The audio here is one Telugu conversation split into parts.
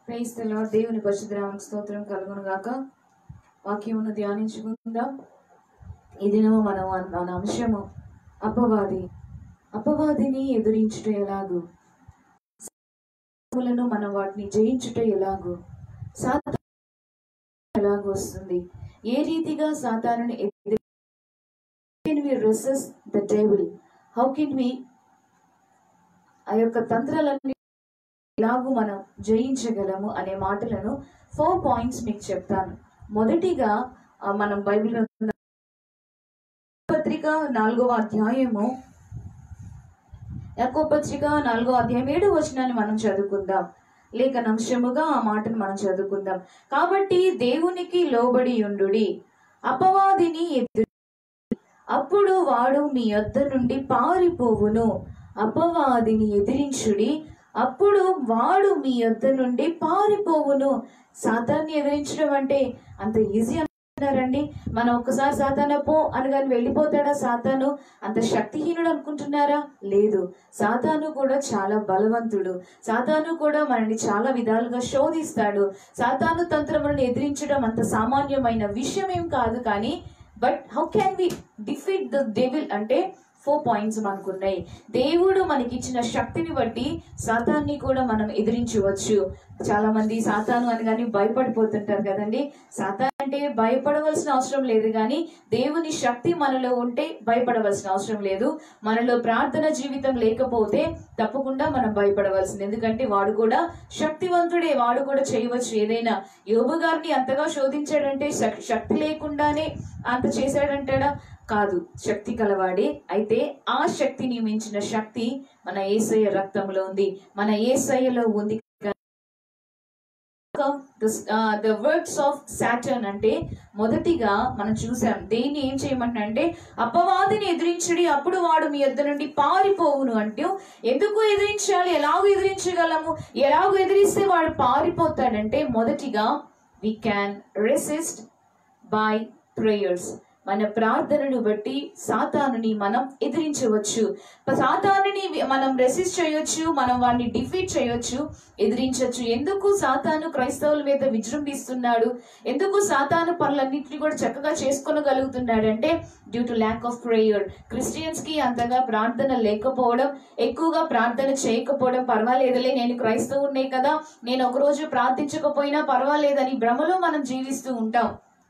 క్రైస్తలో దేవుని పరిశుద్ధరామకు స్తోత్రం కలుగును గాక వాక్యమును ధ్యానించుకుందాం ఈ దినము మనం అన్- మన అంశము అపవాది అపవాదిని ఎదురించుట ఎలాగు సాతానులను మనం వాటిని జయించుట ఎలాగు సాతాను ఎలాగూ వస్తుంది ఏ రీతిగా సాతానుని ఎదురు can we resist the devil how can we ఆ యొక్క తంత్రాలన్నీ ఎలాగూ మనం జయించగలము అనే మాటలను ఫోర్ పాయింట్స్ మీకు చెప్తాను మొదటిగా ఆ, మనం బైబిల్ గ్రంథం పత్రిక నాలుగవ అధ్యాయము యాకో పత్రిక నాలుగో అధ్యాయం ఏడో వచనాన్ని మనం చదువుకుందాం లేఖనంశముగా ఆ మాటను మనం చదువుకుందాం కాబట్టి దేవునికి లోబడి ఉండుడి అపవాదిని ఎదురు అప్పుడు వాడు మీ యొద్ద నుండి పారిపోవును అపవాదిని ఎదిరించుడి అప్పుడు వాడు మీ యొద్ద నుండి పారిపోవును సాతాన్ని ఎదిరించడం అంటే అంత ఈజీ అంటున్నారండి మనం ఒక్కసారి సాతాన పో అనగాని వెళ్ళిపోతాడా సాతాను అంత శక్తిహీనుడు అనుకుంటున్నారా లేదు సాతాను కూడా చాలా బలవంతుడు సాతాను కూడా మనల్ని చాలా విధాలుగా శోధిస్తాడు సాతాను తంత్రములను ఎదిరించడం అంత సామాన్యమైన విషయం ఏం కాదు కానీ but how can we defeat the devil అంటే ఫోర్ పాయింట్స్ మనకున్నాయి దేవుడు మనకిచ్చిన శక్తిని బట్టి సాతాన్ని కూడా మనం ఎదిరించవచ్చు చాలా మంది సాతాను అనగానే భయపడిపోతుంటారు కదండి సాతాన్ అంటే భయపడవలసిన అవసరం లేదు కానీ దేవుని శక్తి మనలో ఉంటే భయపడవలసిన అవసరం లేదు మనలో ప్రార్థన జీవితం లేకపోతే తప్పకుండా మనం భయపడవలసింది ఎందుకంటే వాడు కూడా శక్తివంతుడే వాడు కూడా చేయవచ్చు ఏదైనా యోబు గారిని అంతగా శోధించాడంటే శక్- శక్తి లేకుండానే అంత చేశాడంటాడా కాదు శక్తి కలవాడే అయితే ఆ శక్తిని మించిన శక్తి మన ఏసయ్య రక్తంలో ఉంది మన ఏసయ్యలో ఉంది ద వర్డ్స్ ఆఫ్ సాటర్న్ అంటే మొదటిగా మనం చూసాం దేన్ని ఏం చేయమంటున్నా అంటే అపవాదిని ఎదిరించడి అప్పుడు వాడు మీ యొద్ద నుండి పారిపోవును అంటూ ఎందుకు ఎదిరించాలి ఎలాగో ఎదిరించగలము ఎలాగో ఎదిరిస్తే వాడు పారిపోతాడంటే మొదటిగా we can resist by prayers మన ప్రార్థనను బట్టి సాతానుని మనం ఎదిరించవచ్చు సాతానుని మనం రెసిస్ట్ చేయొచ్చు మనం వాడిని డిఫీట్ చేయొచ్చు ఎదిరించవచ్చు ఎందుకు సాతాను క్రైస్తవుల మీద విజృంభిస్తున్నాడు ఎందుకు సాతాను పనులన్నింటినీ కూడా చక్కగా చేసుకోగలుగుతున్నాడు అంటే due to lack of prayer Christians కి అంతగా ప్రార్థన లేకపోవడం ఎక్కువగా ప్రార్థన చేయకపోవడం పర్వాలేదులే నేను క్రైస్తవునే కదా నేను ఒక రోజు ప్రార్థించకపోయినా పర్వాలేదని భ్రమలో మనం జీవిస్తూ ఉంటాం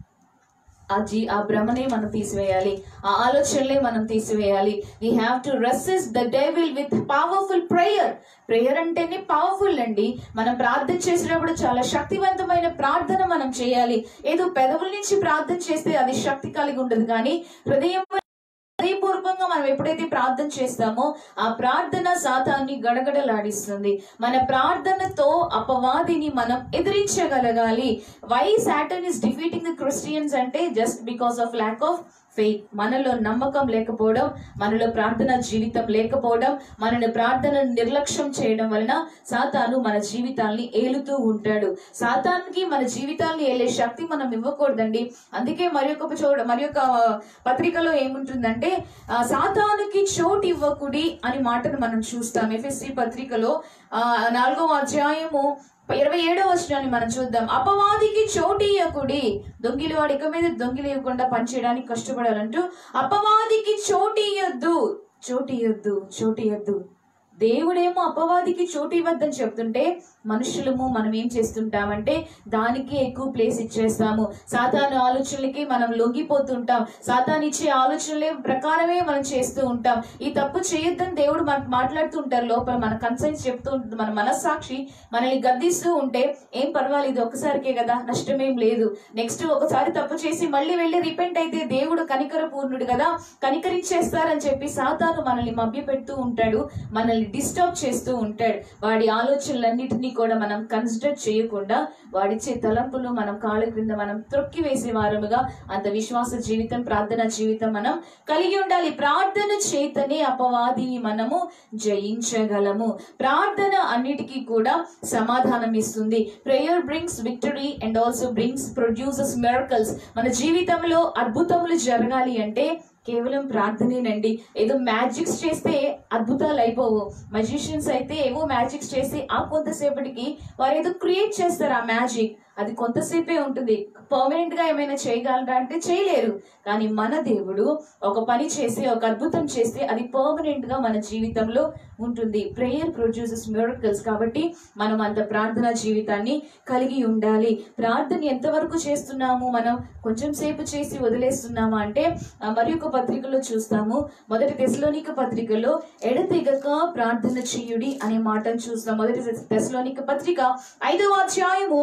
ఆ జీ ఆ భ్రమనే మనం తీసివేయాలి ఆ ఆలోచనలే మనం తీసివేయాలి we have to resist the devil with powerful prayer prayer అంటేనే పవర్ఫుల్ అండి మనం ప్రార్థన చేసేటప్పుడు చాలా శక్తివంతమైన ప్రార్థన మనం చేయాలి ఏదో పెదవుల నుంచి ప్రార్థన చేస్తే అది శక్తి కలిగి ఉండదు కానీ హృదయం హృదయపూర్వకంగా మనం ఎప్పుడైతే ప్రార్థన చేస్తామో ఆ ప్రార్థన సాతాన్ని గడగడలాడిస్తుంది మన ప్రార్థనతో అపవాదిని మనం ఎదిరించగలగాలి why Satan is defeating the Christians అంటే just because of lack of faith మనలో నమ్మకం లేకపోవడం మనలో ప్రార్థన జీవితం లేకపోవడం మనని ప్రార్థనను నిర్లక్ష్యం చేయడం వలన సాతాను మన జీవితాల్ని ఏలుతూ ఉంటాడు సాతానికి మన జీవితాల్ని ఏలే శక్తి మనం ఇవ్వకూడదండి అందుకే మరి ఒక చోట మరి ఒక పత్రికలో ఏముంటుందంటే ఆ, సాతానుకి చోటు ఇవ్వకుడి అని మాటను మనం చూస్తాం ఎఫ్ఎస్సి పత్రికలో ఆ, నాలుగవ అధ్యాయము ఇరవై ఏడో వచనాన్ని మనం చూద్దాం అపవాదికి చోటీయకుడి దొంగిలి వాడు ఇక మీద దొంగిలి ఇవ్వకుండా పనిచేయడానికి కష్టపడాలంటూ అపవాదికి చోటీయొద్దు చోటీయొద్దు చోటీయొద్దు దేవుడేమో అపవాదికి చోటు ఇవ్వద్దని చెప్తుంటే మనుషులము మనం ఏం చేస్తుంటామంటే దానికి ఎక్కువ ప్లేస్ ఇచ్చేస్తాము సాతాను ఆలోచనలకి మనం లొంగిపోతుంటాం సాతాను ఇచ్చే ఆలోచనలే ప్రకారమే మనం చేస్తూ ఉంటాం ఈ తప్పు చేయొద్దని దేవుడు మనకు మాట్లాడుతూ ఉంటారు లోపల మన కన్సైన్స్ చెప్తూ ఉంటుంది మన మనస్సాక్షి మనల్ని గద్దిస్తూ ఉంటే ఏం పర్వాలేదు ఒకసారికే కదా నష్టమేం లేదు నెక్స్ట్ ఒకసారి తప్పు చేసి మళ్ళీ వెళ్ళి రిపెంట్ అయితే దేవుడు కనికర పూర్ణుడు కదా కనికరించేస్తారని చెప్పి సాతాను మనల్ని మభ్య పెడుతూ ఉంటాడు మనల్ని డిస్టర్బ్ చేస్తూ ఉంటాడు వాడి ఆలోచనలన్నిటినీ కూడా మనం కన్సిడర్ చేయకుండా వాడిచ్చే తలంపులు మనం కాళ్ళ క్రింద మనం త్రొక్కి వేసే వారముగా అంత విశ్వాస జీవితం ప్రార్థన జీవితం మనం కలిగి ఉండాలి ప్రార్థన చేతనే అపవాదిని మనము జయించగలము ప్రార్థన అన్నిటికీ కూడా సమాధానం ఇస్తుంది prayer brings victory and also brings produces miracles మన జీవితంలో అద్భుతములు జరగాలి అంటే కేవలం ప్రార్థనేనండి ఏదో మ్యాజిక్స్ చేస్తే అద్భుతాలు అయిపోవు మజిషియన్స్ అయితే ఏవో మ్యాజిక్స్ చేసి ఆ కొంతసేపటికి వారు ఏదో క్రియేట్ చేస్తారు ఆ మ్యాజిక్ అది కొంతసేపే ఉంటుంది పర్మనెంట్ గా ఏమైనా చేయగలరా అంటే చేయలేరు కానీ మన దేవుడు ఒక పని చేసి ఒక అద్భుతం చేస్తే అది పర్మనెంట్ గా మన జీవితంలో ఉంటుంది ప్రేయర్ ప్రొడ్యూసెస్ మిరకల్స్ కాబట్టి మనం అంత ప్రార్థన జీవితాన్ని కలిగి ఉండాలి ప్రార్థన ఎంతవరకు చేస్తున్నాము మనం కొంచెం సేపు చేసి వదిలేస్తున్నామా అంటే ఆ, మరి ఒక పత్రికలో చూస్తాము మొదటి తెశలోనిక పత్రికలో ఎడతెగక ప్రార్థన చేయుడి అనే మాటను చూస్తాం మొదటి తెశలోనిక పత్రిక ఐదవ అధ్యాయము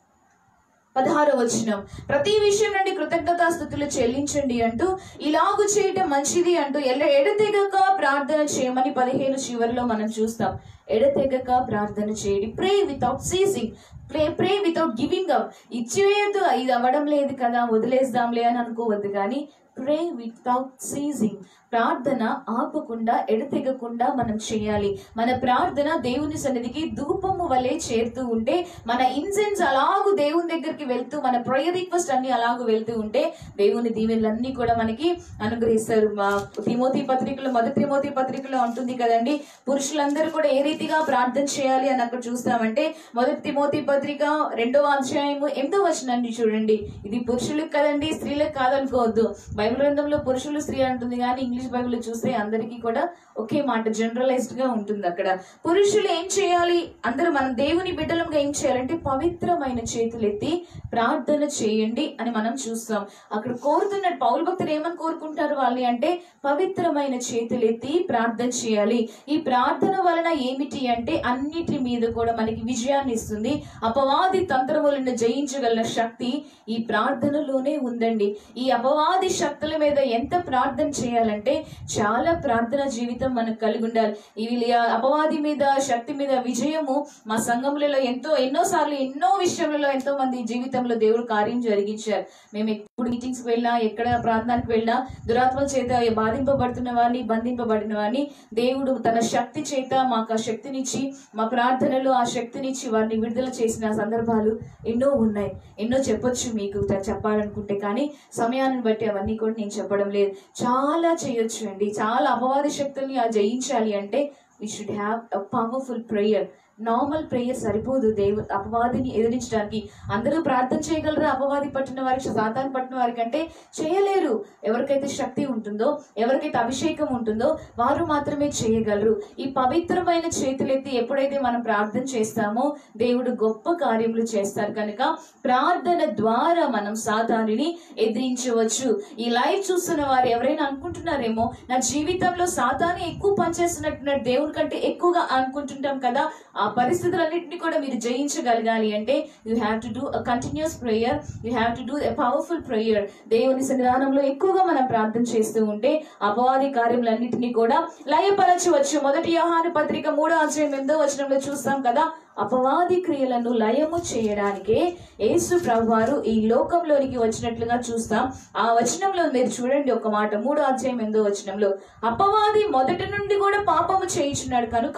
పదహారో వచనం ప్రతి విషయం నుండి కృతజ్ఞతాస్థుతులు చెల్లించండి అంటూ ఇలాగు చేయటం మంచిది అంటూ ఎల్ల ఎడతెగక ప్రార్థన చేయమని పదిహేను చివరిలో మనం చూస్తాం ఎడతెగక ప్రార్థన చేయండి pray without ceasing pray pray without giving up ఇచ్చేయద్దు ఇది అవ్వడం లేదు కదా వదిలేద్దాంలే అని అనుకోవద్దు కానీ ప్రే వితౌట్ సీజింగ్ ప్రార్థన ఆపకుండా ఎడతెగకుండా మనం చేయాలి మన ప్రార్థన దేవుని సన్నిధికి ధూపము వలె చేరుతూ ఉంటే మన ఇన్సెన్స్ అలాగు దేవుని దగ్గరికి వెళ్తూ మన ప్రేయర్ రిక్వెస్ట్ అన్ని అలాగు వెళ్తూ ఉంటే దేవుని దీవెనలన్నీ కూడా మనకి అనుగ్రహిస్తారు మా తిమోతి పత్రికలో మొదటి తిమోతి పత్రికలో ఉంటుంది కదండి పురుషులందరూ కూడా ఏ రీతిగా ప్రార్థన చేయాలి అని అక్కడ చూస్తామంటే మొదటి తిమోతి పత్రిక రెండవ అధ్యాయము ఎనిమిదో వచనాన్ని చూడండి ఇది పురుషులకు కదండి స్త్రీలకు కాదనుకోవద్దు బైబిల్ గ్రంథంలో పురుషులు స్త్రీ అంటుంది కానీ ఇంగ్లీష్ బైబిల్ చూస్తే అందరికీ కూడా ఒకే మాట జనరలైజ్డ్ గా ఉంటుంది అక్కడ పురుషులు ఏం చేయాలి అందరూ మన దేవుని బిడ్డలంగా ఏం చేయాలంటే పవిత్రమైన చేతులెత్తి ప్రార్థన చేయండి అని మనం చూస్తాం అక్కడ కోరుతున్న పౌలు భక్తులు ఏమని కోరుకుంటారు వాళ్ళని అంటే పవిత్రమైన చేతులెత్తి ప్రార్థన చేయాలి ఈ ప్రార్థన వలన ఏమిటి అంటే అన్నిటి మీద కూడా మనకి విజయాన్ని ఇస్తుంది అపవాది తంత్రములను జయించగల శక్తి ఈ ప్రార్థనలోనే ఉందండి ఈ అపవాది శక్తుల మీద ఎంత ప్రార్థన చేయాలంటే చాలా ప్రార్థన జీవితం మనకు కలిగి ఉండాలి ఇవి అపవాది మీద శక్తి మీద విజయము మా సంఘములలో ఎంతో ఎన్నో సార్లు ఎన్నో విషయములలో ఎంతో మంది జీవితంలో దేవుడు కార్యం జరిగించారు మేము ఎప్పుడు మీటింగ్స్ వెళ్ళినా ఎక్కడ ప్రాంతానికి వెళ్ళినా దురాత్మల చేత బాధింపబడుతున్న వారిని బంధింపబడిన వారిని దేవుడు తన శక్తి చేత మాకు ఆ శక్తినిచ్చి మా ప్రార్థనలో ఆ శక్తినిచ్చి వారిని విడుదల చేసిన సందర్భాలు ఎన్నో ఉన్నాయి ఎన్నో చెప్పొచ్చు మీకు త- చెప్పాలనుకుంటే కానీ సమయాన్ని బట్టి అవన్నీ కూడా నేను చెప్పడం లేదు చాలా చేయొచ్చు అండి చాలా అపవాది శక్తుల్ని ఆ జయించాలి అంటే we should have a powerful prayer normal prayer సరిపోదు దేవు అపవాదిని ఎదిరించడానికి అందరూ ప్రార్థన చేయగలరా అపవాది పట్టిన వారికి సాతాన్ పట్టిన వారికి అంటే చేయలేరు ఎవరికైతే శక్తి ఉంటుందో ఎవరికైతే అభిషేకం ఉంటుందో వారు మాత్రమే చేయగలరు ఈ పవిత్రమైన చేతులెత్తి ఎప్పుడైతే మనం ప్రార్థన చేస్తామో దేవుడు గొప్ప కార్యములు చేస్తారు కనుక ప్రార్థన ద్వారా మనం సాతానుని ఎదిరించవచ్చు ఈ లైవ్ చూస్తున్న వారు ఎవరైనా అనుకుంటున్నారేమో నా జీవితంలో సాతాను ఎక్కువ పనిచేస్తున్నట్టున్నారు దేవుని కంటే ఎక్కువగా అనుకుంటుంటాం కదా ఆ పరిస్థితులన్నింటినీ కూడా మీరు జయించగలగాలి అంటే you have to do a continuous prayer you have to do a powerful prayer దేవుని సన్నిధానంలో ఎక్కువగా మనం ప్రార్థన చేస్తూ ఉంటే అపవాది కార్యములన్నింటినీ కూడా లయపరచవచ్చు మొదటి యోహాను పత్రిక మూడో అధ్యాయం ఎనిమిదో వచనంలో చూస్తాం కదా అపవాది క్రియలను లయము చేయడానికే యేసు ప్రభువారు ఈ లోకంలోనికి వచ్చినట్లుగా చూస్తాం ఆ వచనంలో మీరు చూడండి ఒక మాట మూడో అధ్యాయం ఎనిమిదో వచనంలో అపవాది మొదటి నుండి కూడా పాపము చేయించున్నాడు కనుక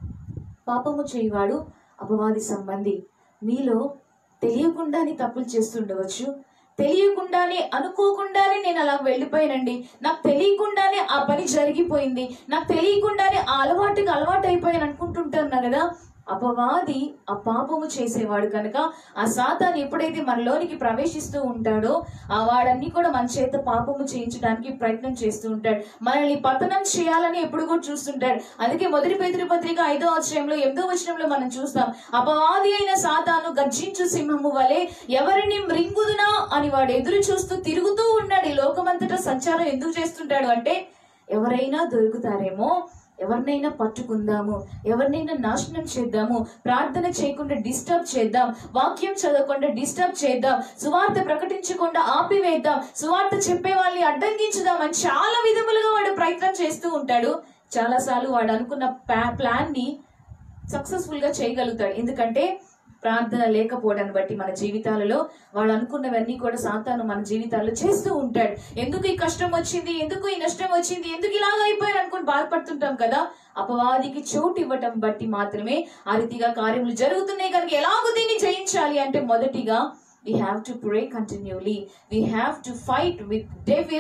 పాపము చేయవాడు అపవాది సంబంధి మీలో తెలియకుండానే తప్పులు చేస్తుండవచ్చు తెలియకుండానే అనుకోకుండానే నేను అలా వెళ్ళిపోయానండి నాకు తెలియకుండానే ఆ పని జరిగిపోయింది నాకు తెలియకుండానే ఆ అలవాటుకి అలవాటు అయిపోయాను అనుకుంటుంటున్నా కదా అపవాది ఆ పాపము చేసేవాడు కనుక ఆ సాతాన్ని ఎప్పుడైతే మనలోనికి ప్రవేశిస్తూ ఉంటాడో ఆ వాడన్ని కూడా మన చేత పాపము చేయించడానికి ప్రయత్నం చేస్తూ ఉంటాడు మనల్ని పతనం చేయాలని ఎప్పుడు కూడా చూస్తుంటాడు అందుకే మొదటి పేదరి పత్రిక ఐదో అధ్యాయంలో ఎనిమిదో వచనంలో మనం చూస్తాం అపవాది అయిన సాతాను గర్జించు సింహము వలె ఎవరిని మృంగుదునా అని వాడు ఎదురు చూస్తూ తిరుగుతూ ఉన్నాడు ఈ లోకమంతటా సంచారం ఎందుకు చేస్తుంటాడు అంటే ఎవరైనా దొరుకుతారేమో ఎవరినైనా పట్టుకుందాము ఎవరినైనా నాశనం చేద్దాము ప్రార్థన చేయకుండా డిస్టర్బ్ చేద్దాం వాక్యం చదవకుండా డిస్టర్బ్ చేద్దాం సువార్త ప్రకటించకుండా ఆపివేద్దాం సువార్త చెప్పే వాళ్ళని అడ్డంకించుదాం అని చాలా విధములుగా వాడు ప్రయత్నం చేస్తూ ఉంటాడు చాలాసార్లు వాడు అనుకున్న ప్లాన్ ని సక్సెస్ఫుల్ గా చేయగలుగుతాడు ఎందుకంటే ప్రార్థన లేకపోవడాన్ని బట్టి మన జీవితాలలో వాళ్ళు అనుకున్నవన్నీ కూడా సాతాను మన జీవితాల్లో చేస్తూ ఉంటాడు ఎందుకు ఈ కష్టం వచ్చింది ఎందుకు ఈ నష్టం వచ్చింది ఎందుకు ఇలాగ అయిపోయాను అనుకుని బాధపడుతుంటాం కదా అపవాదికి చోటు ఇవ్వటం బట్టి మాత్రమే ఆ రీతిగా కార్యములు జరుగుతున్నాయి కనుక ఎలాగో దీన్ని జయించాలి అంటే మొదటిగా we have to pray continually we have to fight with devil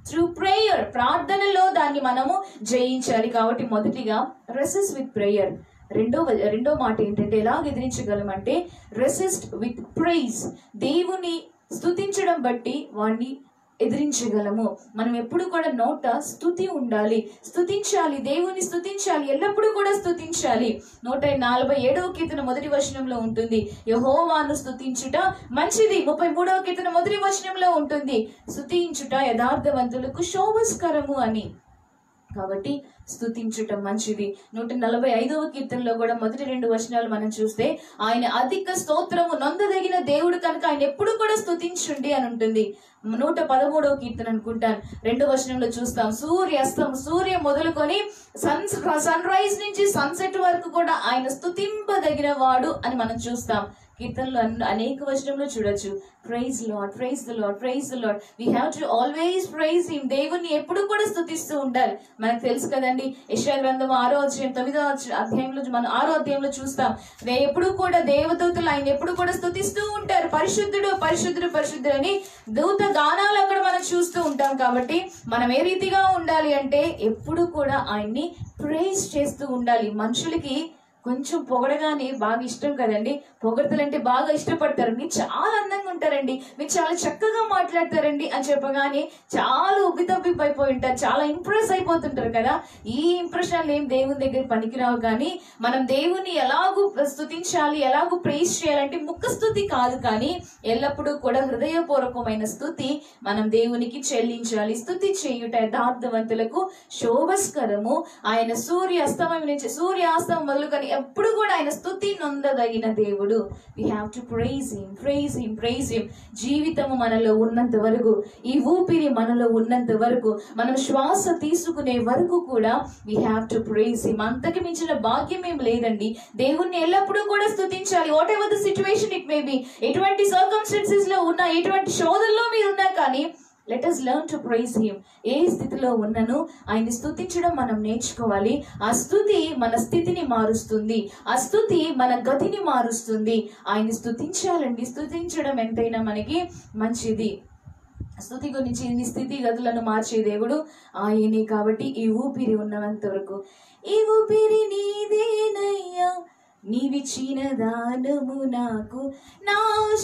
through prayer ప్రార్థనలో దాన్ని మనము జయించాలి కాబట్టి మొదటిగా రెసిస్ విత్ ప్రేయర్ రెండో రెండో మాట ఏంటంటే ఎలాగ ఎదిరించగలమంటే రెసిస్ట్ విత్ ప్రైజ్ దేవుని స్తుతించడం బట్టి వాడిని ఎదిరించగలము మనం ఎప్పుడు కూడా నోట స్థుతి ఉండాలి స్థుతించాలి దేవుని స్థుతించాలి ఎల్లప్పుడూ కూడా స్థుతించాలి నూట నలభై ఏడవ కీర్తన మొదటి వచనంలో ఉంటుంది యహోవాను స్థుతించుట మంచిది ముప్పై మూడవ కీర్తన మొదటి వచనంలో ఉంటుంది స్థుతించుట యథార్థవంతులకు శోభస్కరము అని కాబట్టి స్థుతించటం మంచిది నూట నలభై ఐదవ కీర్తనలో కూడా మొదటి రెండు వచనాలు మనం చూస్తే ఆయన అధిక స్తోత్రము నొందదగిన దేవుడు కనుక ఆయన ఎప్పుడు కూడా స్థుతించుండి అని ఉంటుంది నూట పదమూడవ కీర్తన అనుకుంటాను రెండు వచనంలో చూస్తాం సూర్యాస్తం సూర్య మొదలుకొని సన్ సన్ రైజ్ నుంచి సన్సెట్ వరకు కూడా ఆయన స్థుతింపదగిన వాడు అని మనం చూస్తాం కీర్తనలో అన్- అనేక వచనంలో చూడొచ్చు praise Lord praise the Lord praise the Lord we have to always praise him దేవుణ్ణి ఎప్పుడు కూడా స్థుతిస్తూ ఉండాలి మనకు తెలుసు కదండి యెషయా గ్రంథం ఆరో అధ్యాయం తొమ్మిదో అధ్య- అధ్యాయంలో మనం ఆరో అధ్యాయంలో చూస్తాం దే- ఎప్పుడు కూడా దేవదూతలు ఆయన ఎప్పుడు కూడా స్థుతిస్తూ ఉంటారు పరిశుద్ధుడు పరిశుద్ధుడు పరిశుద్ధుడు అని దూత గానాలు అక్కడ మనం చూస్తూ ఉంటాం కాబట్టి మనం ఏ రీతిగా ఉండాలి అంటే ఎప్పుడు కూడా ఆయన్ని ప్రైజ్ చేస్తూ ఉండాలి మనుషులకి కొంచెం పొగడగానే బాగా ఇష్టం కదండి పొగడతలంటే బాగా ఇష్టపడతారు మీరు చాలా అందంగా ఉంటారండి మీరు చాలా చక్కగా మాట్లాడతారండి అని చెప్పగానే చాలా ఉబ్బితబ్బిబ్బైపోయి ఉంటారు చాలా ఇంప్రెస్ అయిపోతుంటారు కదా ఈ ఇంప్రెషన్లు ఏం దేవుని దగ్గర పనికిరావు కానీ మనం దేవుని ఎలాగూ స్థుతించాలి ఎలాగూ ప్రేస్ చేయాలంటే ముఖ స్థుతి కాదు కానీ ఎల్లప్పుడూ కూడా హృదయపూర్వకమైన స్థుతి మనం దేవునికి చెల్లించాలి స్థుతి చేయుట యథార్థవంతులకు శోభస్కరము ఆయన సూర్య అస్తమయం నుంచి సూర్య అస్తమం మొదలుకొని ఎప్పుడు కూడా ఆయన స్థుతి నొందదగిన దేవుడు we have to praise him praise him praise him జీవితము మనలో ఉన్నంత వరకు ఈ ఊపిరి మనలో ఉన్నంత వరకు మనం శ్వాస తీసుకునే వరకు కూడా we have to praise him అంతకి మించిన భాగ్యం ఏం లేదండి దేవుణ్ణి ఎల్లప్పుడూ కూడా స్థుతించాలి whatever the situation it may be ఎటువంటి సర్కమ్స్టెన్సెస్ లో ఉన్నా ఎటువంటి శోధనలో మీరు ఉన్నా కానీ let us learn to praise him ఏ స్థితిలో ఉన్నను ఆయన్ని స్థుతించడం మనం నేర్చుకోవాలి ఆ స్థుతి మన స్థితిని మారుస్తుంది ఆ స్థుతి మన గతిని మారుస్తుంది ఆయన్ని స్థుతించాలండి స్థుతించడం ఎంతైనా మనకి మంచిది స్థుతి గురించి నీ స్థితి గతులను మార్చే దేవుడు ఆయనే కాబట్టి ఈ ఊపిరి ఉన్నంత వరకు ఈ ఊపిరి నీదేనయ్యా నీవిచ్చిన దానము నాకు నాశ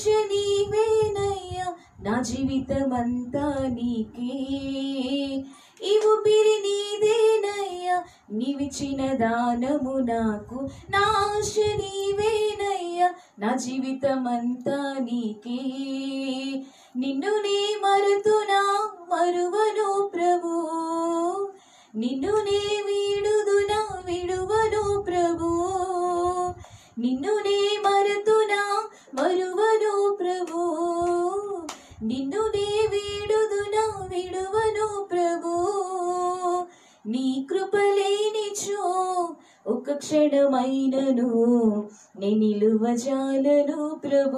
నీవేనయ్యా నా జీవితమంతా నీకే ఈ ఊపిరి నీదేనయ్యా నీవిచ్చిన దానము నాకు నాశ నీవేనయ్యా నా జీవితమంతా నీకే నిన్ను నీ మరుతునా మరువను ప్రభు నిన్ను నే వీడుదునా విడువను ప్రభు నిన్ను నే మరుతునా మరువను ప్రభు నిన్ను నే వీడుదునా విడువను ప్రభు నీ కృపలేనిచో ఒక క్షణమైనను నే నిలువజాలను ప్రభు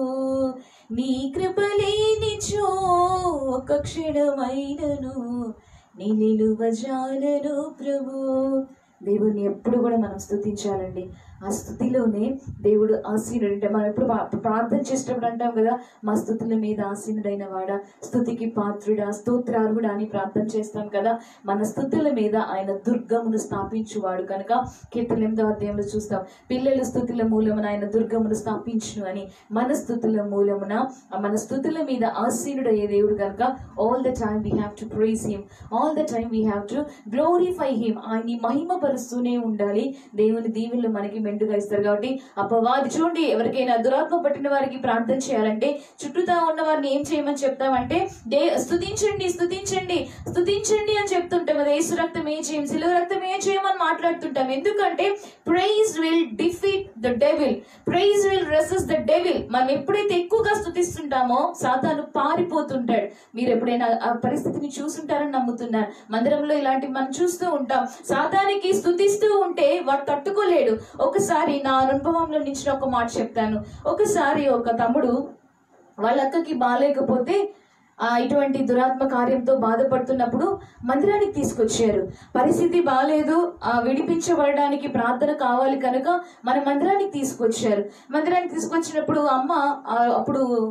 నీ కృపలేనిచో ఒక క్షణమైనను నీ నిలువజాలను ప్రభు దేవుని ఎప్పుడు కూడా మనం స్థుతించాలండి ఆ స్థుతిలోనే దేవుడు ఆసీనుడు అంటే మనం ఎప్పుడు ప్రా- ప్రార్థన చేసేటప్పుడు అంటాం కదా మా స్థుతుల మీద ఆసీనుడైన వాడా స్థుతికి పాత్రుడా స్తోత్రార్హుడా అని ప్రార్థన చేస్తాం కదా మన స్థుతుల మీద ఆయన దుర్గమును స్థాపించువాడు కనుక కీర్తన ఎనిమిదవ అధ్యాయంలో చూస్తాం పిల్లల స్థుతుల మూలమున ఆయన దుర్గమును స్థాపించును అని మన స్థుతుల మూలమున ఆ మన స్థుతుల మీద ఆసీనుడయ్యే దేవుడు కనుక all the time we have to praise him all the time we have to glorify him ఆయన్ని మహిమపరుస్తూనే ఉండాలి దేవుని దీవెనలు మనకి మెండుగా ఇస్తారు కాబట్టి అపవాది చూడండి ఎవరికైనా దురాత్మ పట్టిన వారికి ప్రార్థన చేయాలంటే చుట్టూతా ఉన్న వారిని ఏం చేయమని చెప్తామంటే దే స్తుతించండి స్తుతించండి స్తుతించండి అని చెప్తుంటాం కదా యేసు రక్తం ఏం చేయం సిలువ రక్తం ఏం చేయమని మాట్లాడుతుంటాం ఎందుకంటే praise will defeat the devil praise will resist the devil మనం ఎప్పుడైతే ఎక్కువగా స్తుతిస్తుంటామో సాతాను పారిపోతుంటాడు మీరు ఎప్పుడైనా ఆ పరిస్థితిని చూసుంటారని నమ్ముతున్నాను మందిరంలో ఇలాంటివి మనం చూస్తూ ఉంటాం సాతానికి స్తుతిస్తూ ఉంటే వాడు తట్టుకోలేడు ఒకసారి నా అనుభవంలో నుంచి ఒక మాట చెప్తాను ఒకసారి ఒక తమ్ముడు వాళ్ళ అక్కకి బాగాలేకపోతే ఆ ఇటువంటి దురాత్మ కార్యంతో బాధపడుతున్నప్పుడు మందిరానికి తీసుకొచ్చారు పరిస్థితి బాగాలేదు ఆ విడిపించబడడానికి ప్రార్థన కావాలి కనుక మన మందిరానికి తీసుకొచ్చారు మందిరానికి తీసుకొచ్చినప్పుడు అమ్మ ఆ, అప్పుడు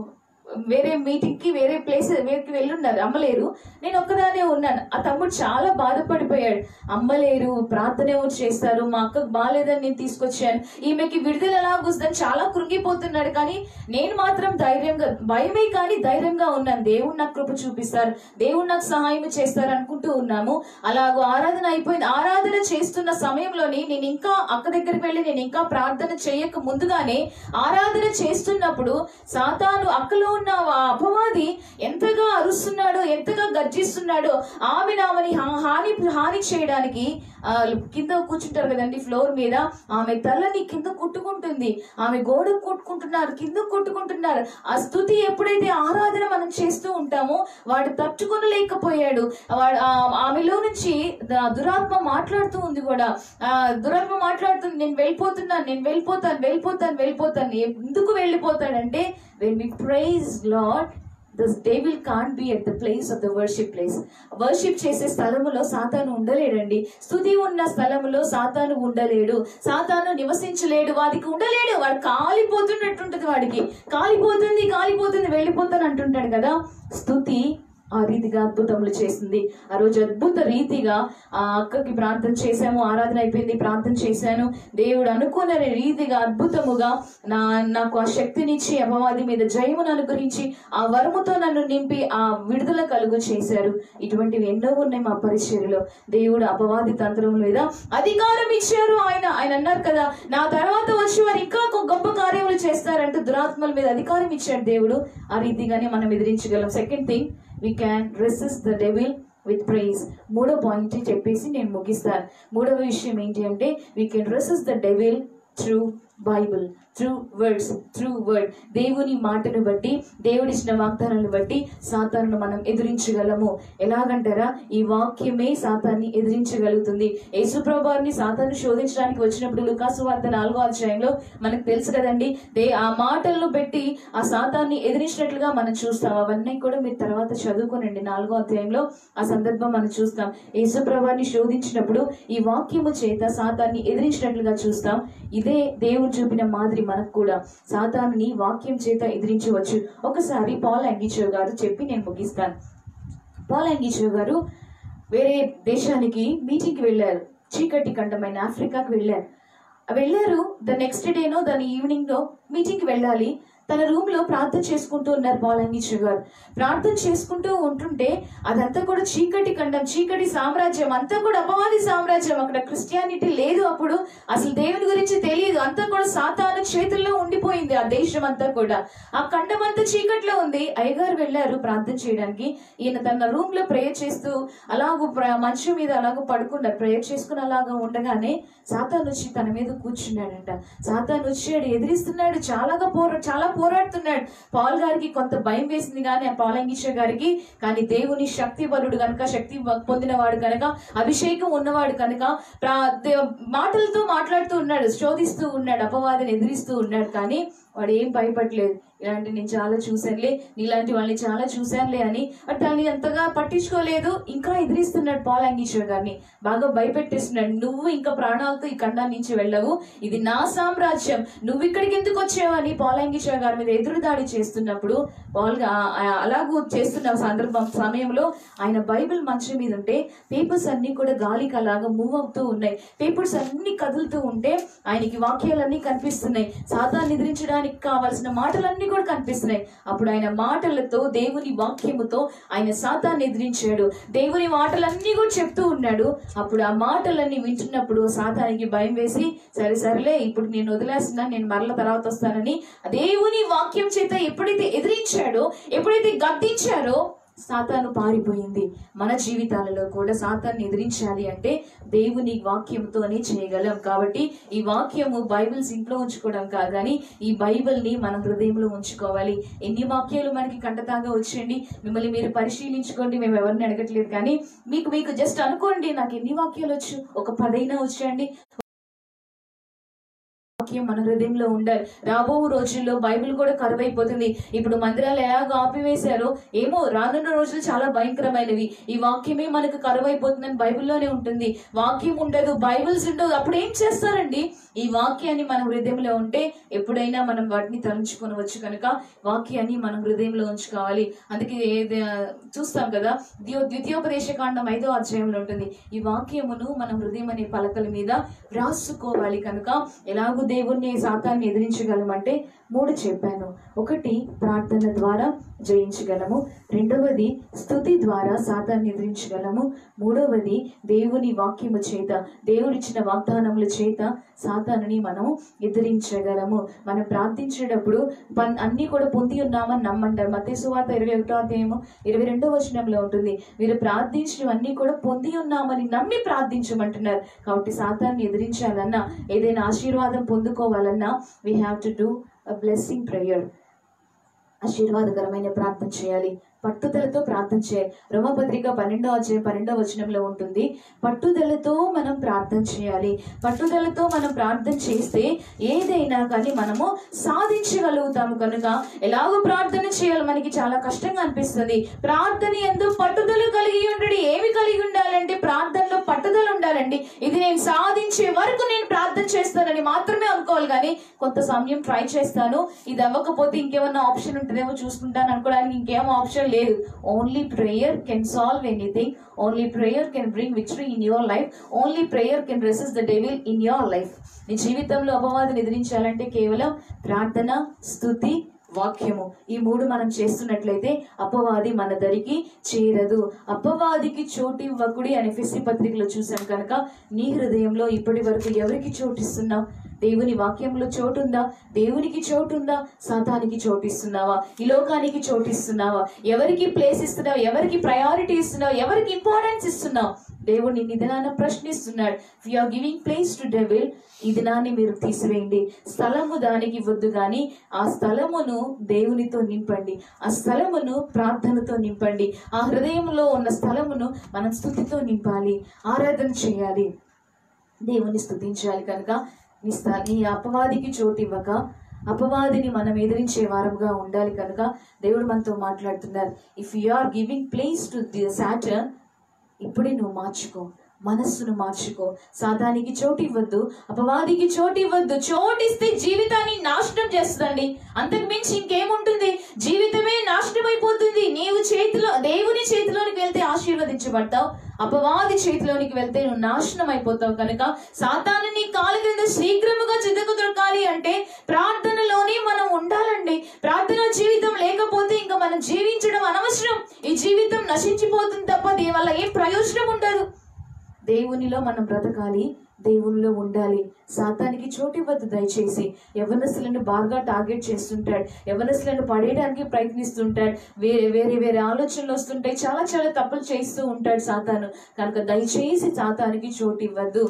వేరే మీటింగ్ కి వేరే ప్లేస్ వేరేకి వెళ్ళున్నారు అమ్మలేరు నేను ఒక్కదానే ఉన్నాను ఆ తమ్ముడు చాలా బాధపడిపోయాడు అమ్మలేరు ప్రార్థన ఎవరు చేస్తారు మా అక్కకు బాగాలేదని నేను తీసుకొచ్చాను ఈమెకి విడుదల ఎలా వస్తుందని చాలా కృంగిపోతున్నాడు కానీ నేను మాత్రం ధైర్యంగా భయమే కానీ ధైర్యంగా ఉన్నాను దేవుడు నాకు కృప చూపిస్తారు దేవుడు నాకు సహాయం చేస్తారు అనుకుంటూ ఉన్నాము అలాగూ ఆరాధన అయిపోయింది ఆరాధన చేస్తున్న సమయంలోని నేను ఇంకా అక్క దగ్గరికి వెళ్ళి నేను ఇంకా ప్రార్థన చేయక ముందుగానే ఆరాధన చేస్తున్నప్పుడు సాతాను అక్కలో ఉన్న ఆ అపవాది ఎంతగా అరుస్తున్నాడో ఎంతగా గర్జిస్తున్నాడో ఆమె ఆమెని హా- హాని హాని చేయడానికి ఆ, కింద కూర్చుంటారు కదండి ఫ్లోర్ మీద ఆమె తలని కింద కొట్టుకుంటుంది ఆమె గోడ కొట్టుకుంటున్నారు కింద కొట్టుకుంటున్నారు ఆ స్థుతి ఎప్పుడైతే ఆరాధన మనం చేస్తూ ఉంటామో వాడు తట్టుకొనలేకపోయాడు వాడు ఆ- ఆమెలో నుంచి ద- దురాత్మ మాట్లాడుతూ ఉంది కూడా ఆ దురాత్మ మాట్లాడుతుంది నేను వెళ్ళిపోతున్నాను నేను వెళ్ళిపోతాను వెళ్ళిపోతాను వెళ్ళిపోతాను ఎందుకు వెళ్ళిపోతాడంటే when we praise Lord the devil can't be at the place of the worship place worship చేసే స్థలములో సాతాను ఉండలేడండి స్థుతి ఉన్న స్థలములో సాతాను ఉండలేడు సాతాను నివసించలేడు వాడికి ఉండలేడు వాడు కాలిపోతున్నట్టుంటది వాడికి కాలిపోతుంది కాలిపోతుంది వెళ్ళిపోతాను అంటుంటాడు కదా స్థుతి ఆ రీతిగా అద్భుతములు చేసింది ఆ రోజు అద్భుత రీతిగా ఆ అక్కకి ప్రార్థన చేశాము ఆరాధన అయిపోయింది ప్రార్థన చేశాను దేవుడు అనుకున్న రీతిగా అద్భుతముగా నా నాకు ఆ శక్తినిచ్చి అపవాది మీద జయమును అనుగ్రహించి ఆ వరముతో నన్ను నింపి ఆ విడుదల కలుగు చేశారు ఇటువంటివి ఎన్నో ఉన్నాయి మా పరిచర్యలో దేవుడు అపవాది తంత్రం మీద అధికారం ఇచ్చారు ఆయన ఆయన అన్నారు కదా నా తర్వాత వచ్చి వారు ఇంకా ఒక గొప్ప కార్యములు చేస్తారంటూ దురాత్మల మీద అధికారం ఇచ్చాడు దేవుడు ఆ రీతిగానే మనం ఎదిరించగలం second thing we can resist the devil with praise మూడో పాయింట్ చెప్పేసి నేను ముగిస్తాను మూడవ విషయం ఏంటి అంటే we can resist the devil through Bible through words through word దేవుని మాటను బట్టి దేవుడిచ్చిన వాగ్దానాలను బట్టి సాతాను మనం ఎదిరించగలము ఎలాగంటారా ఈ వాక్యమే సాతాన్ని ఎదిరించగలుగుతుంది యేసుప్రభుని సాతాన్ని శోధించడానికి వచ్చినప్పుడు లుకాసు వార్త నాలుగో అధ్యాయంలో మనకు తెలుసు కదండి దే ఆ మాటలను పెట్టి ఆ సాతాన్ని ఎదిరించినట్లుగా మనం చూస్తాం అవన్నీ కూడా మీరు తర్వాత చదువుకోనండి నాలుగో అధ్యాయంలో ఆ సందర్భం మనం చూస్తాం యేసుప్రభాన్ని శోధించినప్పుడు ఈ వాక్యము చేత సాతాన్ని ఎదిరించినట్లుగా చూస్తాం ఇదే దేవుడు చూపిన మాదిరి మనకు కూడా సాతాన్ని వాక్యం చేత ఎదిరించవచ్చు ఒకసారి పాల్ అంగిచో గారు చెప్పి నేను ముగిస్తాను పాల్ అంగిచో గారు వేరే దేశానికి మీటింగ్కి వెళ్ళారు చీకటి ఖండమైన ఆఫ్రికాకి వెళ్ళారు వెళ్ళారు ద నెక్స్ట్ డేనో దాని ఈవినింగ్ మీటింగ్కి వెళ్ళాలి తన రూమ్ లో ప్రార్థన చేసుకుంటూ ఉన్నారు పాలంగిచు గారు ప్రార్థన చేసుకుంటూ ఉంటుంటే అదంతా కూడా చీకటి ఖండం చీకటి సామ్రాజ్యం అంతా కూడా అపవాది సామ్రాజ్యం అక్కడ క్రిస్టియానిటీ లేదు అప్పుడు అసలు దేవుని గురించి తెలియదు అంతా కూడా సాతాను చేతుల్లో ఉండిపోయింది ఆ దేశం అంతా కూడా ఆ ఖండం అంతా చీకట్లో ఉంది అయ్యగారు వెళ్ళారు ప్రార్థన చేయడానికి ఈయన తన రూమ్ లో ప్రేయర్ చేస్తూ అలాగూ ప్ర- మంచం మీద అలాగూ పడుకున్నారు ప్రేయర్ చేసుకుని అలాగా ఉండగానే సాతాను వచ్చి తన మీద కూర్చున్నాడంట సాతాను వచ్చాడు ఎదిరిస్తున్నాడు చాలాగా పోరా చాలా పోరాడుతున్నాడు పాల్ గారికి కొంత భయం వేసింది కానీ ఆ పాలంగిష గారికి కానీ దేవుని శక్తి బలుడు కనుక శక్తి పొందినవాడు కనుక అభిషేకం ఉన్నవాడు కనుక ప్రా- దే- మాటలతో మాట్లాడుతూ ఉన్నాడు శోధిస్తూ ఉన్నాడు అపవాదిని ఎదిరిస్తూ ఉన్నాడు కానీ వాడు ఏం భయపడలేదు ఇలాంటి నేను చాలా చూశానులే నీలాంటి వాళ్ళని చాలా చూశానులే అని బట్ దాన్ని అంతగా పట్టించుకోలేదు ఇంకా ఎదిరిస్తున్నాడు పాల్ అంగీశ్వర్ గారిని బాగా భయపెట్టేస్తున్నాడు నువ్వు ఇంకా ప్రాణాలతో ఈ ఖండాన్ని నుంచి వెళ్ళవు ఇది నా సామ్రాజ్యం నువ్వు ఇక్కడికి ఎందుకు వచ్చావు అని పాల్ అంగీశ్వర్ గారి మీద ఎదురుదాడి చేస్తున్నప్పుడు పాల్ గా- ఆ- అలాగూ చేస్తున్న సందర్భం సమయంలో ఆయన బైబిల్ మంచం మీద ఉంటే పేపర్స్ అన్ని కూడా గాలికి అలాగా మూవ్ అవుతూ ఉన్నాయి పేపర్స్ అన్ని కదులుతూ ఉంటే ఆయనకి వాక్యాలన్నీ కనిపిస్తున్నాయి సాతాన్ని నిద్రించడానికి కావాల్సిన మాటలన్నీ కూడా కనిపిస్తున్నాయి అప్పుడు ఆయన మాటలతో దేవుని వాక్యముతో ఆయన సాతాన్ని ఎదిరించాడు దేవుని మాటలన్నీ కూడా చెప్తూ ఉన్నాడు అప్పుడు ఆ మాటలన్నీ వింటున్నప్పుడు సాతానికి భయం వేసి సరే సరేలే ఇప్పుడు నేను వదిలేస్తున్నా నేను మరల తర్వాత వస్తానని దేవుని వాక్యం చేత ఎప్పుడైతే ఎదిరించాడో ఎప్పుడైతే గద్దించారో సాతాను పారిపోయింది మన జీవితాలలో కూడా సాతాన్ని ఎదిరించాలి అంటే దేవుని వాక్యంతోనే చేయగలం కాబట్టి ఈ వాక్యము బైబిల్స్ ఇంట్లో ఉంచుకోవడం కాదు కానీ ఈ బైబిల్ని మన హృదయంలో ఉంచుకోవాలి ఎన్ని వాక్యాలు మనకి కంటతాగా వచ్చేయండి మిమ్మల్ని మీరు పరిశీలించుకోండి మేము ఎవరిని అడగట్లేదు కానీ మీకు మీకు జస్ట్ అనుకోండి నాకు ఎన్ని వాక్యాలు వచ్చు ఒక పదైనా వచ్చేయండి వాక్యం మన హృదయంలో ఉండాలి రాబో రోజుల్లో బైబిల్ కూడా కరువైపోతుంది ఇప్పుడు మందిరాలు ఎలాగ ఆపివేశారో ఏమో రానున్న రోజులు చాలా భయంకరమైనవి ఈ వాక్యమే మనకు కరువైపోతుందని బైబిల్లోనే ఉంటుంది వాక్యం ఉండదు బైబిల్స్ ఉండదు అప్పుడు ఏం చేస్తారండి ఈ వాక్యాన్ని మన హృదయంలో ఉంటే ఎప్పుడైనా మనం వాటిని తలంచుకొనవచ్చు కనుక వాక్యాన్ని మనం హృదయంలో ఉంచుకోవాలి అందుకే ఏది- చూస్తాం కదా ద్యో ద్వితీయోపదేశ కాండం ఐదో అధ్యాయంలో ఉంటుంది ఈ వాక్యమును మనం హృదయం అనే పలకల మీద రాసుకోవాలి కనుక ఎలాగూ దేవుణ్ణి సాతాన్ని ఎదిరించగలమంటే మూడు చెప్పాను ఒకటి ప్రార్థన ద్వారా జయించగలము రెండవది స్థుతి ద్వారా సాతాన్ని ఎదిరించగలము మూడవది దేవుని వాక్యము చేత దేవుడిచ్చిన వాగ్దానముల చేత సాతానుని మనము ఎదిరించగలము మనం ప్రార్థించేటప్పుడు పన్- అన్ని కూడా పొంది ఉన్నామని నమ్మంటారు మత సువార్త ఇరవై ఒకటో అధ్యాయము ఇరవై రెండో వచనంలో ఉంటుంది మీరు ప్రార్థించినవన్నీ కూడా పొంది ఉన్నామని నమ్మి ప్రార్థించమంటున్నారు కాబట్టి సాతాన్ని ఎదిరించాలన్నా ఏదైనా ఆశీర్వాదం పొందుకోవాలన్నా we have to do a blessing prayer ఆశీర్వాదకరమైన ప్రార్థన చేయాలి పట్టుదలతో ప్రార్థన చేయాలి రోమపత్రిక పన్నెండో అధ్యాయం పన్నెండో వచనంలో ఉంటుంది పట్టుదలతో మనం ప్రార్థన చేయాలి పట్టుదలతో మనం ప్రార్థన చేస్తే ఏదైనా కానీ మనము సాధించగలుగుతాము కనుక ఎలాగో ప్రార్థన చేయాలి మనకి చాలా కష్టంగా అనిపిస్తుంది ప్రార్థన ఎందు పట్టుదల కలిగి ఉండడి ఏమి కలిగి ఉండాలంటే ప్రార్థనలో పట్టుదల ఉండాలండి ఇది నేను సాధించే వరకు నేను ప్రార్థన చేస్తానని మాత్రమే అనుకోవాలి కానీ కొంత సమయం ట్రై చేస్తాను ఇది అవ్వకపోతే ఇంకేమన్నా ఆప్షన్ ఉంటుందేమో చూసుకుంటాను అనుకోవడానికి ఇంకేం ఆప్షన్ లేదు only prayer can solve anything only prayer can bring victory in your life only prayer can resist the devil in your life నీ జీవితంలో అపవాదిని ఎదిరించాలంటే కేవలం ప్రార్థన స్థుతి వాక్యము ఈ మూడు మనం చేస్తున్నట్లయితే అపవాది మన దరికి చేరదు అపవాదికి చోటు ఇవ్వకుడి అనే ఫిసి పత్రికలో చూసాం కనుక నీ హృదయంలో ఇప్పటి వరకు ఎవరికి చోటిస్తున్నావు దేవుని వాక్యంలో చోటు ఉందా దేవునికి చోటు ఉందా సాతానికి చోటు ఇస్తున్నావా ఈ లోకానికి చోటు ఇస్తున్నావా ఎవరికి ప్లేస్ ఇస్తున్నావు ఎవరికి ప్రయారిటీ ఇస్తున్నావు ఎవరికి ఇంపార్టెన్స్ ఇస్తున్నావు దేవుడు నిన్ను దినాన ప్రశ్నిస్తున్నాడు are giving place to devil ఈ దినాన్ని మీరు తీసివేయండి స్థలము దానికి ఇవ్వద్దు కానీ ఆ స్థలమును దేవునితో నింపండి ఆ స్థలమును ప్రార్థనతో నింపండి ఆ హృదయంలో ఉన్న స్థలమును మనం స్థుతితో నింపాలి ఆరాధన చేయాలి దేవుని స్థుతించాలి కనుక నీ స్థ నీ అపవాదికి చోటు ఇవ్వక అపవాదిని మనం ఎదిరించే వారంగా ఉండాలి కనుక దేవుడు మనతో మాట్లాడుతున్నారు if you are giving place to the Satan ఇప్పుడే నువ్వు మార్చుకో మనస్సును మార్చుకో సాతానికి చోటు ఇవ్వద్దు అపవాదికి చోటు ఇవ్వద్దు చోటిస్తే జీవితాన్ని నాశనం చేస్తుందండి అంతకు మించి ఇంకేముంటుంది జీవితమే నాశనం అయిపోతుంది నీవు చేతిలో దేవుని చేతిలోనికి వెళ్తే ఆశీర్వదించబడతావు అపవాది చేతిలోనికి వెళ్తే నువ్వు నాశనం అయిపోతావు కనుక సాతాను నీ కాలు క్రింద శీఘ్రముగా చితకు దొరకాలి అంటే ప్రార్థనలోనే మనం ఉండాలండి ప్రార్థన జీవితం లేకపోతే ఇంకా మనం జీవించడం అనవసరం ఈ జీవితం నశించిపోతుంది తప్ప దీని వల్ల ఏం ప్రయోజనం ఉండదు దేవునిలో మనం బ్రతకాలి దేవునిలో ఉండాలి సాతానికి చోటు ఇవ్వద్దు దయచేసి యవనస్తులను బాగా టార్గెట్ చేస్తుంటాడు యవనస్తులను పడేయడానికి ప్రయత్నిస్తుంటాడు వేరే వేరే వేరే ఆలోచనలు వస్తుంటాయి చాలా చాలా తప్పులు చేస్తూ ఉంటాడు సాతాను కనుక దయచేసి సాతానికి చోటు ఇవ్వద్దు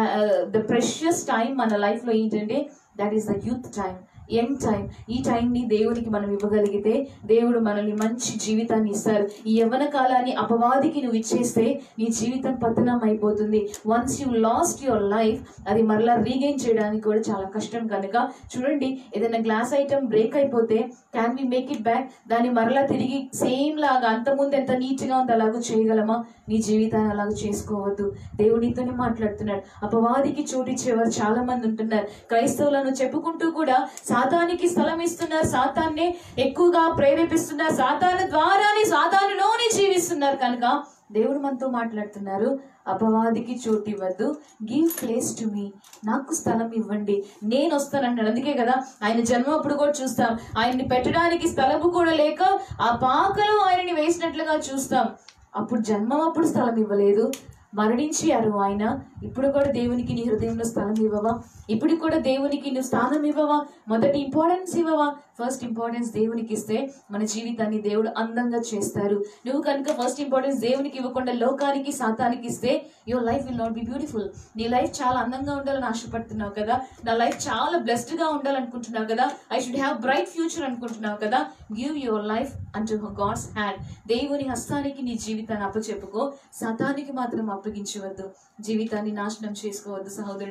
ద ప్రెషియస్ టైం మన లైఫ్లో ఏంటంటే that is the youth time young time ఈ టైంని దేవునికి మనం ఇవ్వగలిగితే దేవుడు మనల్ని మంచి జీవితాన్ని ఇస్తారు ఈ యవ్వన కాలాన్ని అపవాదికి నువ్వు ఇచ్చేస్తే నీ జీవితం పతనం అయిపోతుంది once you lost your life అది మరలా రీగైన్ చేయడానికి కూడా చాలా కష్టం కనుక చూడండి ఏదైనా గ్లాస్ ఐటమ్ బ్రేక్ అయిపోతే can we make it back దాన్ని మరలా తిరిగి సేమ్ లాగా అంతకుముందు ఎంత నీట్గా ఉంది అలాగూ చేయగలమా నీ జీవితాన్ని అలాగ చేసుకోవద్దు దేవుడితోనే మాట్లాడుతున్నాడు అపవాదికి చోటిచ్చేవారు చాలా మంది ఉంటున్నారు క్రైస్తవులను చెప్పుకుంటూ కూడా సాతానికి స్థలం ఇస్తున్నారు సాతాన్నే ఎక్కువగా ప్రేరేపిస్తున్నారు సాతాను ద్వారానే సాతానులోనే జీవిస్తున్నారు కనుక దేవుడు మనతో మాట్లాడుతున్నారు అపవాదికి చోటు ఇవ్వద్దు గివ్ ప్లేస్ టు మీ నాకు స్థలం ఇవ్వండి నేను వస్తానన్నాడు అందుకే కదా ఆయన జన్మ అప్పుడు కూడా చూస్తాం ఆయన్ని పెట్టడానికి స్థలము కూడా లేక ఆ పాకలో ఆయనని వేసినట్లుగా చూస్తాం అప్పుడు జన్మం అప్పుడు స్థలం ఇవ్వలేదు మరణించారు ఆయన ఇప్పుడు కూడా దేవునికి నీ హృదయంలో స్థలం ఇవ్వవా ఇప్పుడు కూడా దేవునికి నువ్వు స్థానం ఇవ్వవా మొదటి ఇంపార్టెన్స్ ఇవ్వవా ఫస్ట్ ఇంపార్టెన్స్ దేవునికి ఇస్తే మన జీవితాన్ని దేవుడు అందంగా చేస్తారు నువ్వు కనుక ఫస్ట్ ఇంపార్టెన్స్ దేవునికి ఇవ్వకుండా లోకానికి సాతానికి ఇస్తే your life will not be beautiful నీ లైఫ్ చాలా అందంగా ఉండాలని ఆశపడుతున్నావు కదా నా లైఫ్ చాలా బ్లెస్డ్ గా ఉండాలనుకుంటున్నావు కదా I should have bright future అనుకుంటున్నావు కదా గివ్ యువర్ లైఫ్ అంటూ గాడ్స్ హ్యాండ్ దేవుని హస్తానికి నీ జీవితాన్ని అప్పచెప్పుకో సతానికి మాత్రం అప్పగించవద్దు జీవితాన్ని నాశనం చేసుకోవద్దు సహోదరుడా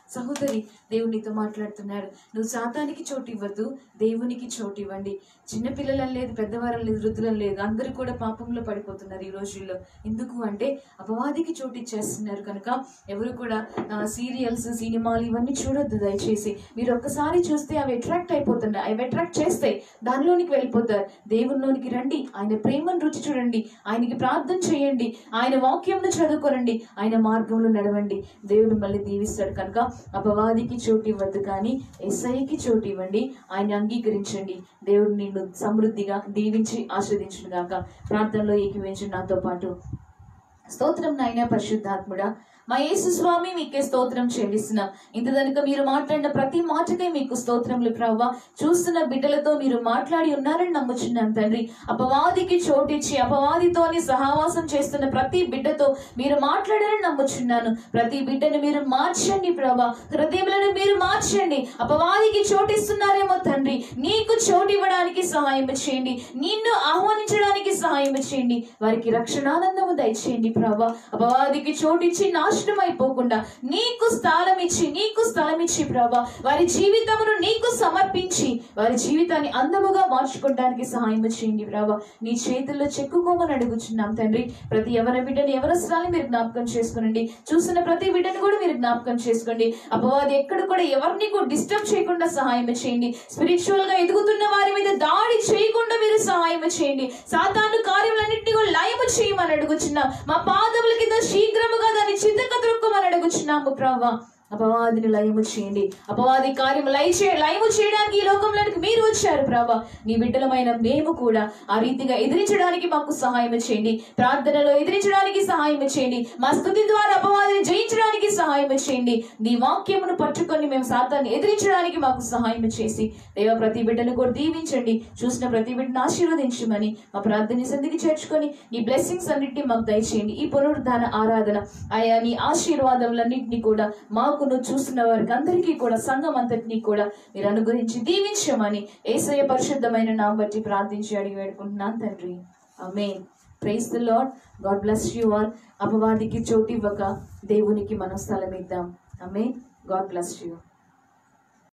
సహోదరి దేవుడు నీతో మాట్లాడుతున్నాడు నువ్వు శాతానికి చోటు ఇవ్వద్దు దేవునికి చోటు ఇవ్వండి చిన్నపిల్లలని లేదు పెద్దవారం లేదు వృద్ధులను లేదు అందరూ కూడా పాపంలో పడిపోతున్నారు ఈ రోజుల్లో ఎందుకు అంటే అపవాదికి చోటు ఇచ్చేస్తున్నారు కనుక ఎవరు కూడా సీరియల్స్ సినిమాలు ఇవన్నీ చూడొద్దు దయచేసి మీరు ఒక్కసారి చూస్తే అవి అట్రాక్ట్ అయిపోతున్నాయి అవి అట్రాక్ట్ చేస్తాయి దానిలోనికి వెళ్ళిపోతారు దేవునిలోనికి రండి ఆయన ప్రేమను రుచి చూడండి ఆయనకి ప్రార్థన చేయండి ఆయన వాక్యంను చదువుకోనండి ఆయన మార్గంలో నడవండి దేవుడు మళ్ళీ దీవిస్తాడు కనుక అపవాదికి చోటు ఇవ్వద్దు కానీ ఎస్ఐకి చోటు ఇవ్వండి ఆయన అంగీకరించండి దేవుడు నిన్ను సమృద్ధిగా దీవించి ఆస్వాదించును గాక ప్రార్థనలో ఏకీవించు నాతో పాటు స్తోత్రం నాయన పరిశుద్ధాత్ముడా మా యేసు స్వామి మీకే స్తోత్రం చెల్లిస్తున్నాం ఇంత కనుక మీరు మాట్లాడిన ప్రతి మాటకే మీకు స్తోత్రములు ప్రవ్వ చూస్తున్న బిడ్డలతో మీరు మాట్లాడి ఉన్నారని నమ్ముచున్నాను తండ్రి అపవాదికి చోటిచ్చి అపవాదితోని సహవాసం చేస్తున్న ప్రతి బిడ్డతో మీరు మాట్లాడారని నమ్ముచున్నాను ప్రతి బిడ్డను మీరు మార్చండి ప్రభా హృదయములను మీరు మార్చండి అపవాదికి చోటిస్తున్నారేమో తండ్రి నీకు చోటు ఇవ్వడానికి సహాయం చేయండి నిన్ను ఆహ్వానించడానికి సహాయం చేయండి వారికి రక్షణానందము దయచేయండి ప్రభా అపవాదికి చోటిచ్చి నాశనం అయిపోకుండా నీకు స్థలం ఇచ్చి నీకు స్థలం ఇచ్చి ప్రభా వారి జీవితమును నీకు సమర్పించి వారి జీవితాన్ని అందముగా మార్చుకోవడానికి సహాయం చేయండి ప్రభా నీ చేతుల్లో చెక్కుకోమని అడుగుచున్నాం తండ్రి ప్రతి ఎవరి బిడ్డని ఎవరసరాన్ని మీరు జ్ఞాపకం చేసుకోనండి చూసిన ప్రతి బిడ్డను కూడా మీరు జ్ఞాపకం చేసుకోండి అపవాది ఎక్కడ కూడా ఎవరిని కూడా డిస్టర్బ్ చేయకుండా సహాయం చేయండి స్పిరిచువల్ గా ఎదుగుతున్న వారి మీద దాడి చేయకుండా మీరు సహాయం చేయండి సాతాను కార్యములన్నింటినీ కూడా లయము చేయమని అడుగుచున్నాం మా పాదముల కింద శీఘ్రముగా దాన్ని చిత్తక త్రొక్కమని అడుగుచున్నాము ప్రభా అపవాదిని లయము చేయండి అపవాది కార్యం లయ చే లయము చేయడానికి ఈ లోకంలోనికి మీరు వచ్చారు ప్రభా నీ బిడ్డలమైన మేము కూడా ఆ రీతిగా ఎదిరించడానికి మాకు సహాయం చేయండి ప్రార్థనలో ఎదిరించడానికి సహాయం చేయండి మా స్థుతి ద్వారా అపవాదిని జయించడానికి సహాయం చేయండి నీ వాక్యమును పట్టుకొని మేము సాతాన్ని ఎదిరించడానికి మాకు సహాయం చేసి దేవ ప్రతి బిడ్డను కూడా దీవించండి చూసిన ప్రతి బిడ్డను ఆశీర్వదించమని మా ప్రార్థన సంధికి చేర్చుకొని నీ బ్లెస్సింగ్స్ అన్నింటినీ మాకు దయచేయండి ఈ పునరుద్ధాన ఆరాధన ఆయా నీ ఆశీర్వాదములన్నింటినీ కూడా మాకును చూస్తున్న వారికి అందరికీ కూడా సంఘం అంతటినీ కూడా మీరు అనుగ్రహించి దీవించమని ఏసయ్య పరిశుద్ధమైన నా బట్టి ప్రార్థించి అడిగి వేడుకుంటున్నాను తండ్రి ఆమె praise the lord god bless you all అపవాదికి చోటు ఇవ్వక దేవునికి మనం స్థలం ఇద్దాం ఆమె గాడ్ బ్లెస్ యూ